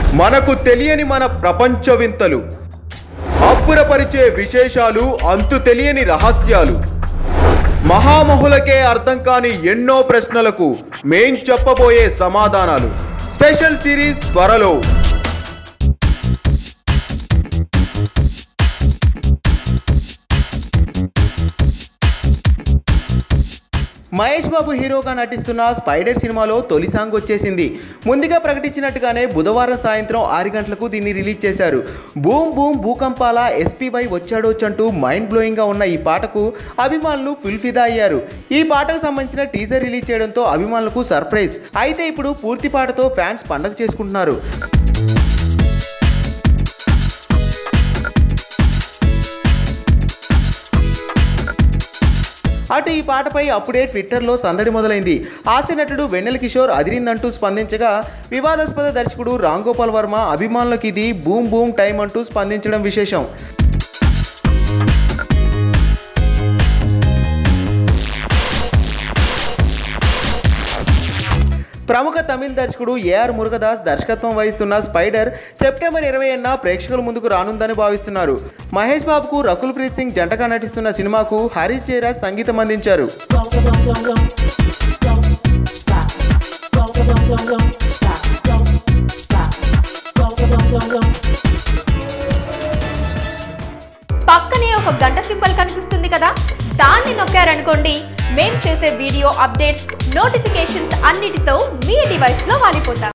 మనకు తెలియని మన ప్రపంచ వింతలు అబ్బురపరిచే విశేషాలు అంతు తెలియని రహస్యాలు మహామహులకే అర్థం కాని ఎన్నో ప్రశ్నలకు మేం చెప్పబోయే సమాధానాలు స్పెషల్ సిరీస్ త్వరలో మహేష్ బాబు హీరోగా నటిస్తున్న స్పైడర్ సినిమాలో తొలి సాంగ్ వచ్చేసింది ముందుగా ప్రకటించినట్టుగానే బుధవారం సాయంత్రం ఆరు గంటలకు దీన్ని రిలీజ్ చేశారు బూమ్ బూమ్ భూకంపాల ఎస్పీవై వచ్చాడొచ్చంటూ మైండ్ బ్లోయింగ్గా ఉన్న ఈ పాటకు అభిమానులు ఫుల్ ఫిదా అయ్యారు ఈ పాటకు సంబంధించిన టీజర్ రిలీజ్ చేయడంతో అభిమానులకు సర్ప్రైజ్ అయితే ఇప్పుడు పూర్తి పాటతో ఫ్యాన్స్ పండగ చేసుకుంటున్నారు అటు ఈ పాటపై అప్పుడే ట్విట్టర్లో సందడి మొదలైంది హాస్య నటుడు వెన్నెల కిషోర్ అదిరిందంటూ స్పందించగా వివాదాస్పద దర్శకుడు రామ్ గోపాల్ వర్మ అభిమానులకు ఇది బూమ్ బూమ్ టైం అంటూ స్పందించడం విశేషం ప్రముఖ తమిళ దర్శకుడు ఏఆర్ మురుగదాస్ దర్శకత్వం వహిస్తున్న స్పైడర్ సెప్టెంబర్ ఇరవై ఏడున ప్రేక్షకుల ముందుకు రానుందని భావిస్తున్నారు మహేష్ బాబుకు రకుల్ ప్రీత్ సింగ్ జంటగా నటిస్తున్న సినిమాకు హరీష్ జయరాజ్ సంగీతం అందించారు Don't, don't, don't, don't, don't stop. Don't, don't, don't, don't stop. Don't stop. Don't, don't, don't, don't. పక్కనే ఒక గంట సింబల్ కనిపిస్తుంది కదా దాన్ని నొక్కారనుకోండి మేం చేసే వీడియో అప్డేట్స్ నోటిఫికేషన్స్ అన్నిటితో మీ డివైస్లో వాలిపోతాం